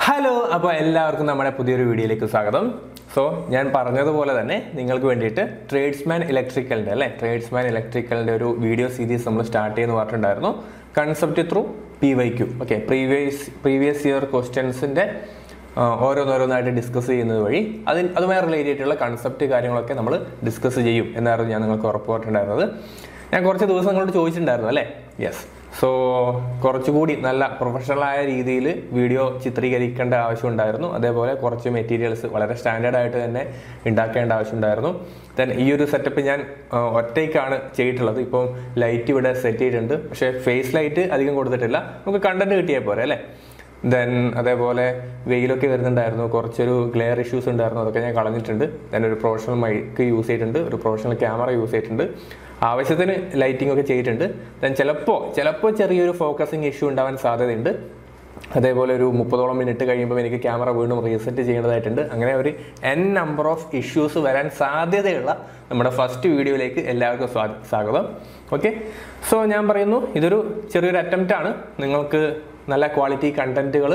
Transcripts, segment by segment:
hello അപ്പോൾ എല്ലാവർക്കും നമ്മുടെ പുതിയൊരു വീഡിയോയിലേക്ക് സ്വാഗതം സോ ഞാൻ പറഞ്ഞതുപോലെ തന്നെ നിങ്ങൾക്ക് വേണ്ടിയിട്ട് ട്രേഡ്സ്മാൻ ഇലക്ട്രിക്കലിൻ്റെ അല്ലേ ട്രേഡ്സ്മാൻ ഇലക്ട്രിക്കലിൻ്റെ ഒരു വീഡിയോ സീരീസ് നമ്മൾ സ്റ്റാർട്ട് ചെയ്യുന്ന പറഞ്ഞിട്ടുണ്ടായിരുന്നു concept through P Y Q okay previous previous year ക്വസ്റ്റ്യൻസിൻ്റെ ഓരോന്നോരോന്നായിട്ട് ഡിസ്കസ് ചെയ്യുന്നത് വഴി അതിന് അതുമായി റിലേറ്റ് ചെയ്തിട്ടുള്ള കൺസെപ്റ്റ് കാര്യങ്ങളൊക്കെ നമ്മൾ ഡിസ്കസ് ചെയ്യും എന്നായിരുന്നു ഞാൻ നിങ്ങൾക്ക് ഉറപ്പ് പറഞ്ഞിട്ടുണ്ടായിരുന്നത് ഞാൻ കുറച്ച് ദിവസം നിങ്ങളോട് ചോദിച്ചിട്ടുണ്ടായിരുന്നു അല്ലേ യെസ് സോ കുറച്ചുകൂടി നല്ല പ്രൊഫഷണലായ രീതിയിൽ വീഡിയോ ചിത്രീകരിക്കേണ്ട ആവശ്യമുണ്ടായിരുന്നു അതേപോലെ കുറച്ച് മെറ്റീരിയൽസ് വളരെ സ്റ്റാൻഡേർഡ് ആയിട്ട് തന്നെ ഉണ്ടാക്കേണ്ട ആവശ്യമുണ്ടായിരുന്നു ദെൻ ഈ ഒരു സെറ്റപ്പ് ഞാൻ ആ, ഒറ്റയ്ക്കാണ് ചെയ്തിട്ടുള്ളത് ഇപ്പം ലൈറ്റ് ഇവിടെ സെറ്റ് ചെയ്തിട്ടുണ്ട് പക്ഷേ ഫേസ് ലൈറ്റ് അധികം കൊടുത്തിട്ടില്ല നമുക്ക് കണ്ടന്റ് കിട്ടിയാൽ പോരെ അല്ലേ ദെൻ അതേപോലെ വെയിലൊക്കെ വരുന്നുണ്ടായിരുന്നു കുറച്ചൊരു ഗ്ലെയർ ഇഷ്യൂസ് ഉണ്ടായിരുന്നു അതൊക്കെ ഞാൻ കളഞ്ഞിട്ടുണ്ട് ദെൻ ഒരു പ്രൊഫഷണൽ മൈക്ക് യൂസ് ചെയ്തിട്ടുണ്ട് ഒരു പ്രൊഫഷണൽ ക്യാമറ യൂസ് ചെയ്തിട്ടുണ്ട് ആവശ്യത്തിന് ലൈറ്റിംഗ് ഒക്കെ ചെയ്തിട്ടുണ്ട് ദെൻ ചിലപ്പോൾ ചിലപ്പോൾ ചെറിയൊരു ഫോക്കസിങ് ഇഷ്യൂ ഉണ്ടാവാൻ സാധ്യതയുണ്ട് അതേപോലെ ഒരു മുപ്പതോളം മിനിറ്റ് കഴിയുമ്പോൾ എനിക്ക് ക്യാമറ വീണ്ടും റീസെറ്റ് ചെയ്യേണ്ടതായിട്ടുണ്ട് അങ്ങനെ ഒരു എൻ നമ്പർ ഓഫ് ഇഷ്യൂസ് വരാൻ സാധ്യതയുള്ള നമ്മുടെ ഫസ്റ്റ് വീഡിയോയിലേക്ക് എല്ലാവർക്കും സ്വാ സ്വാഗതം ഓക്കെ സോ ഞാൻ പറയുന്നു ഇതൊരു ചെറിയൊരു അറ്റംപ്റ്റ് ആണ് നിങ്ങൾക്ക് നല്ല ക്വാളിറ്റി കണ്ടന്റുകൾ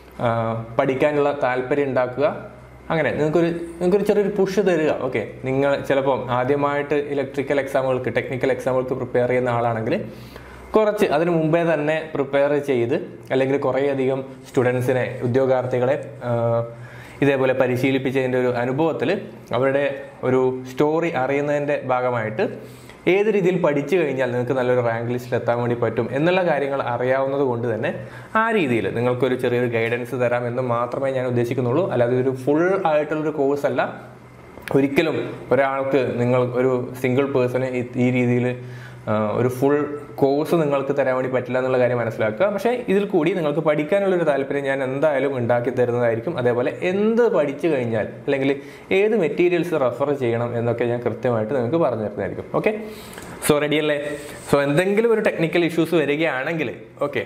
പഠിക്കാനുള്ള താല്പര്യം ഉണ്ടാക്കുക അങ്ങനെ നിങ്ങൾക്കൊരു നിങ്ങൾക്കൊരു ചെറിയൊരു പുഷ് തരിക ഓക്കെ നിങ്ങൾ ചിലപ്പം ആദ്യമായിട്ട് ഇലക്ട്രിക്കൽ എക്സാമുകൾക്ക് ടെക്നിക്കൽ എക്സാമുകൾക്ക് പ്രിപ്പയർ ചെയ്യുന്ന ആളാണെങ്കിൽ കുറച്ച് അതിന് മുമ്പേ തന്നെ പ്രിപ്പയർ ചെയ്ത് അല്ലെങ്കിൽ കുറേയധികം സ്റ്റുഡൻസിനെ ഉദ്യോഗാർത്ഥികളെ ആ, ഇതേപോലെ പരിശീലിപ്പിച്ചതിൻ്റെ ഒരു അനുഭവത്തിൽ അവരുടെ ഒരു സ്റ്റോറി അറിയുന്നതിൻ്റെ ഭാഗമായിട്ട് ഏത് രീതിയിൽ പഠിച്ചു കഴിഞ്ഞാൽ നിങ്ങൾക്ക് നല്ലൊരു റാങ്ക് ലിസ്റ്റിൽ എത്താൻ വേണ്ടി പറ്റും എന്നുള്ള കാര്യങ്ങൾ അറിയാവുന്നത് കൊണ്ട് തന്നെ ആ രീതിയിൽ നിങ്ങൾക്കൊരു ചെറിയൊരു ഗൈഡൻസ് തരാം എന്ന് മാത്രമേ ഞാൻ ഉദ്ദേശിക്കുന്നുള്ളൂ അല്ലാതെ ഇതൊരു ഫുൾ ആയിട്ടുള്ളൊരു കോഴ്സ് അല്ല ഒരിക്കലും ഒരാൾക്ക് നിങ്ങൾ ഒരു സിംഗിൾ പേഴ്സണ് ഈ രീതിയിൽ ഒരു ഫുൾ കോഴ്സ് നിങ്ങൾക്ക് തരാൻ വേണ്ടി പറ്റില്ല എന്നുള്ള കാര്യം മനസ്സിലാക്കുക പക്ഷേ ഇതിൽ കൂടി നിങ്ങൾക്ക് പഠിക്കാനുള്ളൊരു താല്പര്യം ഞാൻ എന്തായാലും ഉണ്ടാക്കി തരുന്നതായിരിക്കും അതേപോലെ എന്ത് പഠിച്ചു കഴിഞ്ഞാൽ അല്ലെങ്കിൽ ഏത് മെറ്റീരിയൽസ് റെഫർ ചെയ്യണം എന്നൊക്കെ ഞാൻ കൃത്യമായിട്ട് നിങ്ങൾക്ക് പറഞ്ഞു തരുന്നതായിരിക്കും ഓക്കെ സോ റെഡി അല്ലേ സോ എന്തെങ്കിലും ഒരു ടെക്നിക്കൽ ഇഷ്യൂസ് വരികയാണെങ്കിൽ ഓക്കെ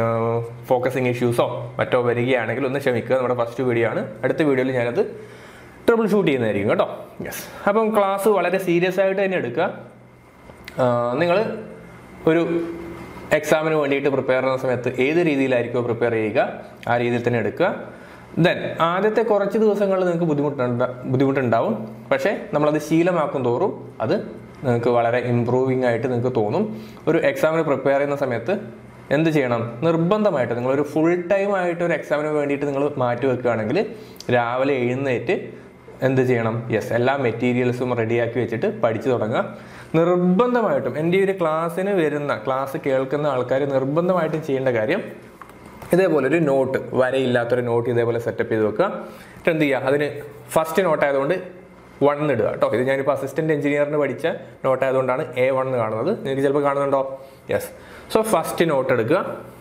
ഫോക്കസിങ് ഇഷ്യൂസോ മറ്റോ വരികയാണെങ്കിൽ ഒന്ന് ക്ഷമിക്കുക നമ്മുടെ ഫസ്റ്റ് വീഡിയോ ആണ് അടുത്ത വീഡിയോയിൽ ഞാനത് ട്രിപ്പിൾ ഷൂട്ട് ചെയ്യുന്നതായിരിക്കും കേട്ടോ യെസ് അപ്പം ക്ലാസ് വളരെ സീരിയസ് ആയിട്ട് തന്നെ എടുക്കുക നിങ്ങൾ ഒരു എക്സാമിന് വേണ്ടിയിട്ട് പ്രിപ്പയർ ചെയ്യുന്ന സമയത്ത് ഏത് രീതിയിലായിരിക്കുമോ പ്രിപ്പയർ ചെയ്യുക ആ രീതിയിൽ തന്നെ എടുക്കുക ദെൻ ആദ്യത്തെ കുറച്ച് ദിവസങ്ങളിൽ നിങ്ങൾക്ക് ബുദ്ധിമുട്ടുണ്ട ബുദ്ധിമുട്ടുണ്ടാവും പക്ഷേ നമ്മളത് ശീലമാക്കും തോറും അത് നിങ്ങൾക്ക് വളരെ ഇമ്പ്രൂവിങ് ആയിട്ട് നിങ്ങൾക്ക് തോന്നും ഒരു എക്സാമിന് പ്രിപ്പയർ ചെയ്യുന്ന സമയത്ത് എന്ത് ചെയ്യണം നിർബന്ധമായിട്ട് നിങ്ങളൊരു ഫുൾ ടൈം ആയിട്ട് ഒരു എക്സാമിന് വേണ്ടിയിട്ട് നിങ്ങൾ മാറ്റി വെക്കുകയാണെങ്കിൽ രാവിലെ എഴുന്നേറ്റ് എന്ത് ചെയ്യണം യെസ് എല്ലാ മെറ്റീരിയൽസും റെഡിയാക്കി വെച്ചിട്ട് പഠിച്ചു തുടങ്ങുക നിർബന്ധമായിട്ടും എൻ്റെ ഈ ഒരു ക്ലാസ്സിന് വരുന്ന ക്ലാസ് കേൾക്കുന്ന ആൾക്കാർ നിർബന്ധമായിട്ടും ചെയ്യേണ്ട കാര്യം ഇതേപോലെ ഒരു നോട്ട് വരയില്ലാത്തൊരു നോട്ട് ഇതേപോലെ സെറ്റപ്പ് ചെയ്ത് വെക്കുക എന്നിട്ട് എന്ത് ചെയ്യുക അതിന് ഫസ്റ്റ് നോട്ട് ആയതുകൊണ്ട് വൺ ഇടുക കേട്ടോ ഇത് ഞാനിപ്പോൾ അസിസ്റ്റന്റ് എഞ്ചിനീയറിന് പഠിച്ച നോട്ട് ആയതുകൊണ്ടാണ് എ വൺ എന്ന് കാണുന്നത് നിങ്ങൾക്ക് ചിലപ്പോൾ കാണുന്നുണ്ടോ യെസ് സോ ഫസ്റ്റ് നോട്ട് എടുക്കുക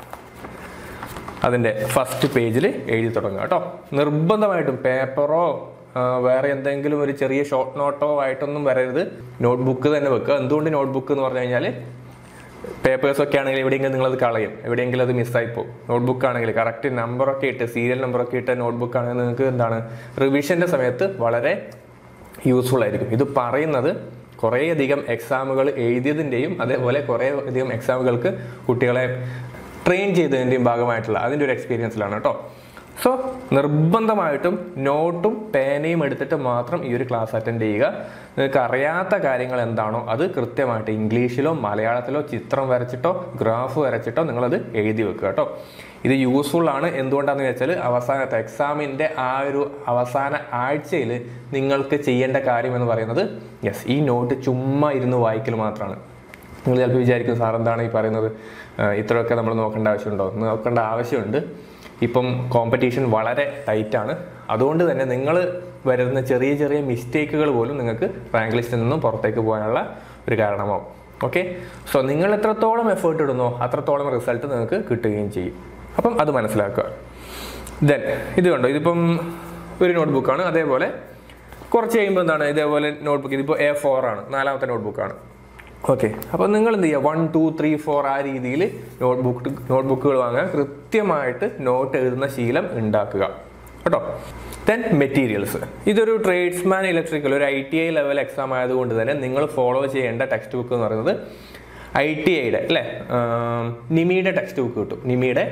അതിൻ്റെ ഫസ്റ്റ് പേജിൽ എഴുതി തുടങ്ങുക കേട്ടോ നിർബന്ധമായിട്ടും പേപ്പറോ വേറെ എന്തെങ്കിലും ഒരു ചെറിയ ഷോർട്ട് നോട്ടോ ആയിട്ടൊന്നും വരരുത് നോട്ട്ബുക്ക് തന്നെ വെക്കുക എന്തുകൊണ്ട് നോട്ട്ബുക്ക് എന്ന് പറഞ്ഞു കഴിഞ്ഞാൽ പേപ്പേഴ്സ് ഒക്കെ ആണെങ്കിൽ എവിടെയെങ്കിലും നിങ്ങളത് കളയും എവിടെയെങ്കിലും അത് മിസ്സായി പോകും നോട്ട്ബുക്ക് ആണെങ്കിൽ കറക്റ്റ് നമ്പറൊക്കെ ഇട്ട് സീരിയൽ നമ്പറൊക്കെ ഇട്ട നോട്ട്ബുക്ക് ആണെങ്കിൽ നിങ്ങൾക്ക് എന്താണ് റിവിഷൻ്റെ സമയത്ത് വളരെ യൂസ്ഫുൾ ആയിരിക്കും ഇത് പറയുന്നത് കുറേയധികം എക്സാമുകൾ എഴുതിയതിൻ്റെയും അതേപോലെ കുറേ അധികം എക്സാമുകൾക്ക് കുട്ടികളെ ട്രെയിൻ ചെയ്തതിൻ്റെയും ഭാഗമായിട്ടുള്ള അതിൻ്റെ ഒരു എക്സ്പീരിയൻസിലാണ് കേട്ടോ സോ നിർബന്ധമായിട്ടും നോട്ടും പേനയും എടുത്തിട്ട് മാത്രം ഈ ഒരു ക്ലാസ് അറ്റൻഡ് ചെയ്യുക നിങ്ങൾക്ക് അറിയാത്ത കാര്യങ്ങൾ എന്താണോ അത് കൃത്യമായിട്ട് ഇംഗ്ലീഷിലോ മലയാളത്തിലോ ചിത്രം വരച്ചിട്ടോ ഗ്രാഫ് വരച്ചിട്ടോ നിങ്ങളത് എഴുതി വെക്കുക കേട്ടോ ഇത് യൂസ്ഫുൾ ആണ് എന്തുകൊണ്ടാണെന്ന് വെച്ചാൽ അവസാനത്തെ എക്സാമിൻ്റെ ആ ഒരു അവസാന ആഴ്ചയിൽ നിങ്ങൾക്ക് ചെയ്യേണ്ട കാര്യം എന്ന് പറയുന്നത് യെസ് ഈ നോട്ട് ചുമ്മാ ഇരുന്ന് വായിക്കൽ മാത്രമാണ് നിങ്ങൾ ചിലപ്പോൾ വിചാരിക്കും സാർ എന്താണ് ഈ പറയുന്നത് ആ, ഇത്രയൊക്കെ നമ്മൾ നോക്കേണ്ട ആവശ്യമുണ്ടോ നോക്കേണ്ട ആവശ്യമുണ്ട് ഇപ്പം കോമ്പറ്റീഷൻ വളരെ ടൈറ്റാണ് അതുകൊണ്ട് തന്നെ നിങ്ങൾ വരുന്ന ചെറിയ ചെറിയ മിസ്റ്റേക്കുകൾ പോലും നിങ്ങൾക്ക് റാങ്ക് ലിസ്റ്റിൽ നിന്നും പുറത്തേക്ക് പോകാനുള്ള ഒരു കാരണമാവും ഓക്കെ സോ നിങ്ങൾ എത്രത്തോളം എഫേർട്ട് ഇടുന്നോ അത്രത്തോളം റിസൾട്ട് നിങ്ങൾക്ക് കിട്ടുകയും ചെയ്യും അപ്പം അത് മനസ്സിലാക്കുക ദെൻ ഇത് കണ്ടോ ഇതിപ്പം ഒരു നോട്ട്ബുക്കാണ് അതേപോലെ കുറച്ച് കഴിയുമ്പോൾ എന്താണ് ഇതേപോലെ നോട്ട്ബുക്ക് ഇതിപ്പോൾ എ ഫോർ ആണ് നാലാമത്തെ നോട്ട്ബുക്കാണ് ഓക്കെ അപ്പോൾ നിങ്ങൾ എന്ത് ചെയ്യുക വൺ ടു ത്രീ ഫോർ ആ രീതിയിൽ നോട്ട്ബുക്ക് നോട്ട്ബുക്കുകൾ വാങ്ങുക കൃത്യമായിട്ട് നോട്ട് എഴുതുന്ന ശീലം ഉണ്ടാക്കുക കേട്ടോ ദെൻ മെറ്റീരിയൽസ് ഇതൊരു ട്രേഡ്സ്മാൻ ഇലക്ട്രിക്കൽ ഒരു I T I level exam ആയതുകൊണ്ട് തന്നെ നിങ്ങൾ ഫോളോ ചെയ്യേണ്ട ടെക്സ്റ്റ് ബുക്ക് എന്ന് പറയുന്നത് ഐ ടി ഐയുടെ അല്ലേ ആം, നിമിയുടെ ടെക്സ്റ്റ് ബുക്ക് കിട്ടും നിമിയുടെ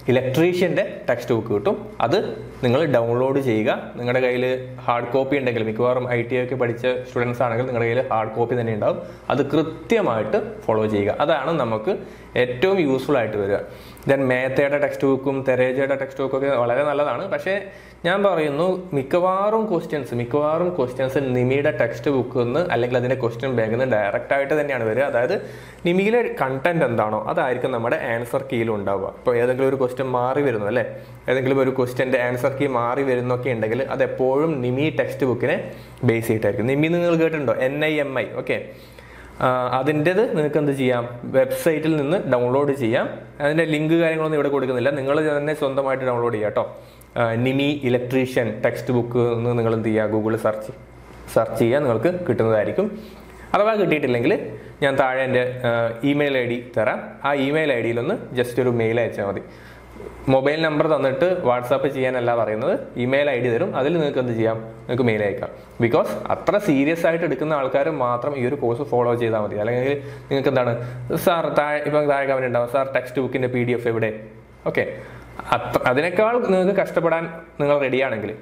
ഇലക്ട്രീഷ്യൻ്റെ ടെക്സ്റ്റ് ബുക്ക് കിട്ടും അത് നിങ്ങൾ ഡൗൺലോഡ് ചെയ്യുക നിങ്ങളുടെ കയ്യിൽ ഹാർഡ് കോപ്പി ഉണ്ടെങ്കിൽ മിക്കവാറും ഐ ടി ഒക്കെ പഠിച്ച സ്റ്റുഡൻസ് ആണെങ്കിൽ നിങ്ങളുടെ കയ്യിൽ ഹാർഡ് കോപ്പി തന്നെ ഉണ്ടാവും അത് കൃത്യമായിട്ട് ഫോളോ ചെയ്യുക അതാണ് നമുക്ക് ഏറ്റവും യൂസ്ഫുൾ ആയിട്ട് വരിക ദെൻ മേത്തയുടെ ടെക്സ്റ്റ് ബുക്കും തെരേജയുടെ ടെക്സ്റ്റ് ബുക്കും ഒക്കെ വളരെ നല്ലതാണ് പക്ഷേ ഞാൻ പറയുന്നു മിക്കവാറും ക്വസ്റ്റ്യൻസ് മിക്കവാറും ക്വസ്റ്റ്യൻസ് നിമിയുടെ ടെക്സ്റ്റ് ബുക്കിൽ നിന്ന് അല്ലെങ്കിൽ അതിൻ്റെ ക്വസ്റ്റ്യൻ ബാങ്കിൽ നിന്ന് ഡയറക്റ്റ് ആയിട്ട് തന്നെയാണ് വരിക അതായത് നിമിയിലെ കണ്ടന്റ് എന്താണോ അതായിരിക്കും നമ്മുടെ ആൻസർ കീയിൽ ഉണ്ടാവുക ഇപ്പോൾ ഏതെങ്കിലും ഒരു ക്വസ്റ്റ്യൻ മാറി വരുന്നു അല്ലേ ഏതെങ്കിലും ഒരു ക്വസ്റ്റ്യൻ്റെ ആൻസർ കീ മാറി വരുന്നൊക്കെ ഉണ്ടെങ്കിൽ അത് എപ്പോഴും നിമി ടെക്സ്റ്റ് ബുക്കിനെ ബേസ് ചെയ്തിട്ടായിരിക്കും നിമി നിങ്ങൾ കേട്ടിട്ടുണ്ടോ N I M I okay അതിൻ്റെത് നിങ്ങൾക്ക് എന്ത് ചെയ്യാം വെബ്സൈറ്റിൽ നിന്ന് ഡൗൺലോഡ് ചെയ്യാം അതിൻ്റെ ലിങ്ക് കാര്യങ്ങളൊന്നും ഇവിടെ കൊടുക്കുന്നില്ല നിങ്ങൾ തന്നെ സ്വന്തമായിട്ട് ഡൗൺലോഡ് ചെയ്യുക കേട്ടോ നിമി ഇലക്ട്രീഷ്യൻ ടെക്സ്റ്റ് ബുക്ക് എന്ന് നിങ്ങൾ എന്ത് ചെയ്യുക ഗൂഗിളിൽ സെർച്ച് സെർച്ച് ചെയ്യുക നിങ്ങൾക്ക് കിട്ടുന്നതായിരിക്കും അഥവാ കിട്ടിയിട്ടില്ലെങ്കിൽ ഞാൻ താഴെ എൻ്റെ ഇമെയിൽ ഐ ഡി തരാം ആ ഇമെയിൽ ഐ ഡിയിലൊന്ന് ജസ്റ്റ് ഒരു മെയിൽ അയച്ചാൽ മതി മൊബൈൽ നമ്പർ തന്നിട്ട് വാട്സാപ്പ് ചെയ്യാനല്ല പറയുന്നത് ഇമെയിൽ ഐ ഡി തരും അതിൽ നിങ്ങൾക്ക് എന്ത് ചെയ്യാം നിങ്ങൾക്ക് മെയിൽ അയക്കാം ബിക്കോസ് അത്ര സീരിയസ് ആയിട്ട് എടുക്കുന്ന ആൾക്കാർ മാത്രം ഈ ഒരു കോഴ്സ് ഫോളോ ചെയ്താൽ മതി അല്ലെങ്കിൽ നിങ്ങൾക്ക് എന്താണ് സാർ താഴെ ഇപ്പം താഴെ കമന്റ് ഉണ്ടാവും സാർ ടെക്സ്റ്റ് ബുക്കിൻ്റെ പി ഡി എഫ് എവിടെ ഓക്കെ അത്ര അതിനേക്കാൾ നിങ്ങൾക്ക് കഷ്ടപ്പെടാൻ നിങ്ങൾ റെഡിയാണെങ്കിൽ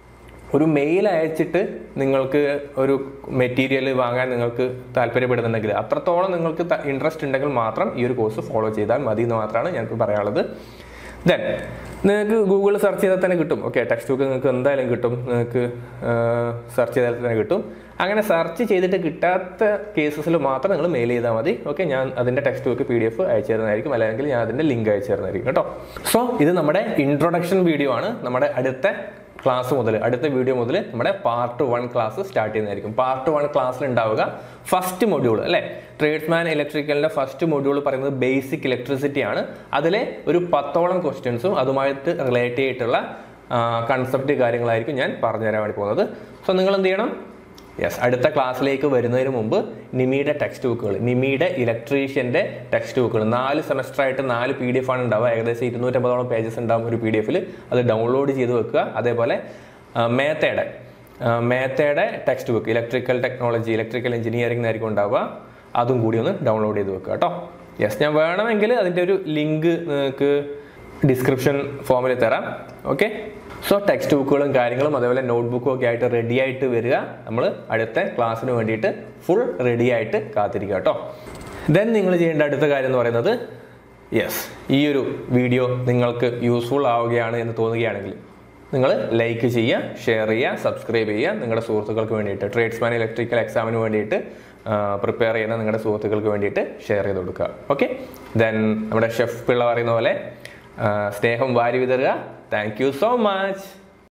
ഒരു മെയിൽ അയച്ചിട്ട് നിങ്ങൾക്ക് ഒരു മെറ്റീരിയൽ വാങ്ങാൻ നിങ്ങൾക്ക് താല്പര്യപ്പെടുന്നുണ്ടെങ്കിൽ അത്രത്തോളം നിങ്ങൾക്ക് ഇൻട്രസ്റ്റ് ഉണ്ടെങ്കിൽ മാത്രം ഈ ഒരു കോഴ്സ് ഫോളോ ചെയ്താൽ മതി എന്ന് മാത്രമാണ് ഞങ്ങൾക്ക് പറയാനുള്ളത് ദെൻ നിങ്ങൾക്ക് ഗൂഗിളിൽ സെർച്ച് ചെയ്താൽ തന്നെ കിട്ടും ഓക്കെ ടെക്സ്റ്റ് ബുക്ക് നിങ്ങൾക്ക് എന്തായാലും കിട്ടും നിങ്ങൾക്ക് സെർച്ച് ചെയ്താൽ തന്നെ കിട്ടും അങ്ങനെ സെർച്ച് ചെയ്തിട്ട് കിട്ടാത്ത കേസസിൽ മാത്രം നിങ്ങൾ മെയിൽ ചെയ്താൽ മതി ഓക്കെ ഞാൻ അതിൻ്റെ textbook P D F അയച്ചു തരുന്നതായിരിക്കും അല്ലെങ്കിൽ ഞാൻ അതിൻ്റെ ലിങ്ക് അയച്ചു തരുന്നതായിരിക്കും കേട്ടോ സോ ഇത് നമ്മുടെ ഇൻട്രൊഡക്ഷൻ വീഡിയോ ആണ് നമ്മുടെ അടുത്ത ക്ലാസ് മുതൽ അടുത്ത വീഡിയോ മുതൽ നമ്മുടെ പാർട്ട് വൺ ക്ലാസ് സ്റ്റാർട്ട് ചെയ്യുന്നതായിരിക്കും പാർട്ട് വൺ ക്ലാസ്സിൽ ഉണ്ടാവുക ഫസ്റ്റ് മൊഡ്യൂൾ അല്ലേ ട്രേഡ്സ്മാൻ ഇലക്ട്രിക്കലിന്റെ ഫസ്റ്റ് മൊഡ്യൂൾ പറയുന്നത് ബേസിക് ഇലക്ട്രിസിറ്റി ആണ് അതിലെ ഒരു പത്തോളം ക്വസ്റ്റ്യൻസും അതുമായിട്ട് റിലേറ്റ് ചെയ്തിട്ടുള്ള കൺസെപ്റ്റ് കാര്യങ്ങളായിരിക്കും ഞാൻ പറഞ്ഞു തരാൻ വേണ്ടി പോകുന്നത് സോ നിങ്ങൾ എന്ത് ചെയ്യണം യെസ് അടുത്ത ക്ലാസ്സിലേക്ക് വരുന്നതിന് മുമ്പ് നിമിയുടെ ടെക്സ്റ്റ് ബുക്കുകൾ നിമിയുടെ ഇലക്ട്രീഷ്യൻ്റെ ടെക്സ്റ്റ് ബുക്കുകൾ നാല് സെമസ്റ്റർ ആയിട്ട് നാല് പി ഡി എഫ് ആണ് ഉണ്ടാവുക ഏകദേശം ഇരുന്നൂറ്റമ്പതോളം പേജസ് ഉണ്ടാവും ഒരു പി ഡി എഫിൽ അത് ഡൗൺലോഡ് ചെയ്ത് വെക്കുക അതേപോലെ ആ, മേത്തയുടെ ആ, മേത്തയുടെ textbook electrical technology electrical engineering ആയിരിക്കും ഉണ്ടാവുക അതും കൂടി ഒന്ന് ഡൗൺലോഡ് ചെയ്ത് വെക്കുക കേട്ടോ യെസ് ഞാൻ വേണമെങ്കിൽ അതിൻ്റെ ഒരു ലിങ്ക് നിങ്ങൾക്ക് ഡിസ്ക്രിപ്ഷൻ ഫോമിൽ തരാം ഓക്കെ സോ ടെക്സ്റ്റ് ബുക്കുകളും കാര്യങ്ങളും അതേപോലെ നോട്ട് ബുക്കും ഒക്കെ ആയിട്ട് റെഡി ആയിട്ട് വരിക നമ്മൾ അടുത്ത ക്ലാസ്സിന് വേണ്ടിയിട്ട് ഫുൾ റെഡി ആയിട്ട് കാത്തിരിക്കുക കേട്ടോ ദെൻ നിങ്ങൾ ചെയ്യേണ്ട അടുത്ത കാര്യം എന്ന് പറയുന്നത് യെസ് ഈ ഒരു വീഡിയോ നിങ്ങൾക്ക് യൂസ്ഫുൾ ആവുകയാണ് എന്ന് തോന്നുകയാണെങ്കിൽ നിങ്ങൾ ലൈക്ക് ചെയ്യുക ഷെയർ ചെയ്യുക സബ്സ്ക്രൈബ് ചെയ്യുക നിങ്ങളുടെ സുഹൃത്തുക്കൾക്ക് വേണ്ടിയിട്ട് ട്രേഡ്സ്മാൻ ഇലക്ട്രിക്കൽ എക്സാമിന് വേണ്ടിയിട്ട് പ്രിപ്പയർ ചെയ്യുന്ന നിങ്ങളുടെ സുഹൃത്തുക്കൾക്ക് വേണ്ടിയിട്ട് ഷെയർ ചെയ്ത് കൊടുക്കുക ഓക്കെ ദെൻ നമ്മുടെ ഷെഫ് പിള്ള പറയുന്ന പോലെ ആ, സ്നേഹം വാരി വിതറുക താങ്ക് യു സോ മച്ച്